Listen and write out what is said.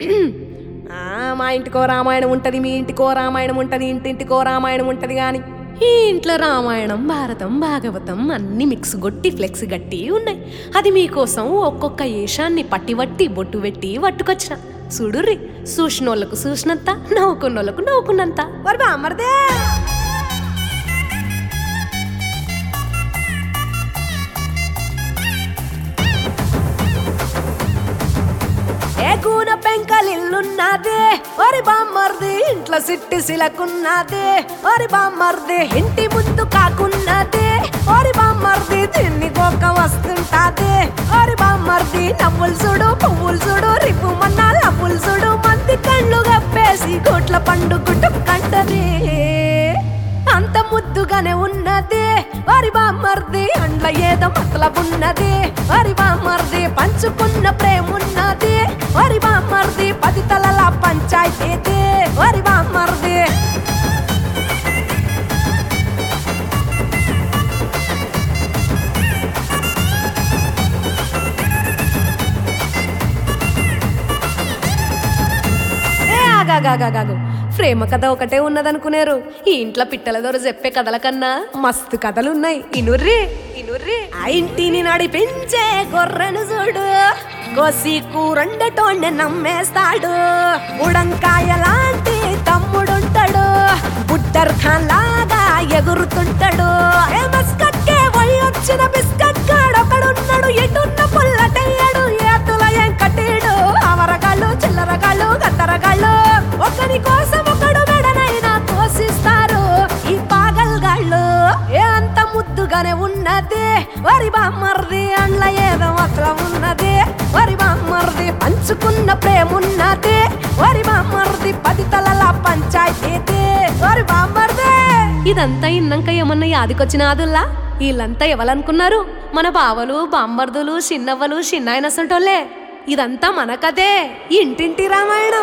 ఆ, మా ఇంటికో రామాయణం ఉంటుంది మీ ఇంటికో రామాయణం ఉంటుంది ఇంటింటికో రామాయణం ఉంటుంది కానీ ఈ ఇంట్లో రామాయణం భారతం భాగవతం అన్ని మిక్స్ గొట్టి ఫ్లెక్స్ గట్టి ఉన్నాయి అది మీకోసం ఒక్కొక్క ఏషాన్ని పట్టివట్టి బొట్టు పెట్టి పట్టుకొచ్చిన చూడుర్రి చూసినోళ్ళకు చూసినంత నవ్వుకున్నోళ్ళకు నవ్వుకున్నంత వరి బామర్దే ఏ కూన పెంకలిల్లున్నది ఒరి బామ్మర్ది ఇంట్లో సిట్టి సిలకున్నది ఒరి బామ్మర్ది ఇంటి ముందు కాకున్నది ఒరి బామ్మర్ది తిన్ని గోక వస్తుంటాది ఒరి బామ్మర్ది నవ్వులు చూడు పువ్వులు చూడు రిపు మన్నా నవ్వులు చూడు మంది కళ్ళు గప్పేసి కోట్ల పండు గుట్టుకంటది అంత ముద్దుగానే ఉన్నది వరి బామ్మర్ది అండ్ల ఏదో మతలబున్నది వరి బామ్మర్ది పంచుకున్న ప్రేమున్నది వరి బామ్మర్ది పది తలల పంచాయతీ వరి బామ్మర్ది ఏ ఆగాగాగాగాగు ప్రేమ కథ ఒకటే ఉన్నదనుకునేరు ఈ ఇంట్లో పిట్టల దొర చెప్పే కథల కన్నా మస్తు కథలున్నాయి ఇనుర్రి ఇనుర్రి ఆ ఇంటిని నడిపించే గొర్రెను చూడు కోసి కూరండటోండి నమ్మేస్తాడు ఉడంకాయ లాంటి తమ్ముడుంటాడు బుడ్డర్ ఖాన్ లాగా ఎగురుతుంటాడు ఏ మస్కట్కే వచ్చిన బిస్కట్ గాడొకడున్నాడు ఎటున్న పుల్లటయ్యాడు ఏతుల ఏం కట్టాడు అవరగాళ్ళు చిల్లరగాళ్ళు గత్తరగాళ్ళు ఒకరి కోసం ఒకడు మెడనైనా కోసిస్తారు ఈ పాగల్గాళ్ళు ఏ అంత ముద్దుగానే ఉన్నది వరి బామ్మర్ది అండ్ల ఏదో మాత్రం ఉన్నది వరి బామ్మర్ది పంచుకున్న ప్రేమున్నది వరి బామ్మర్ది పది తలల పంచాయతీ వరి బామ్మర్ది ఇదంతా ఇన్నాక ఏమన్నా యాదికొచ్చిన ఆదుల్లా వీళ్ళంతా ఎవరనుకున్నారు మన బావలు బాంబర్దులు చిన్నవ్వలు చిన్నాయన అసంటోళ్ళే ఇదంతా మన కథే ఇంటింటి రామాయణం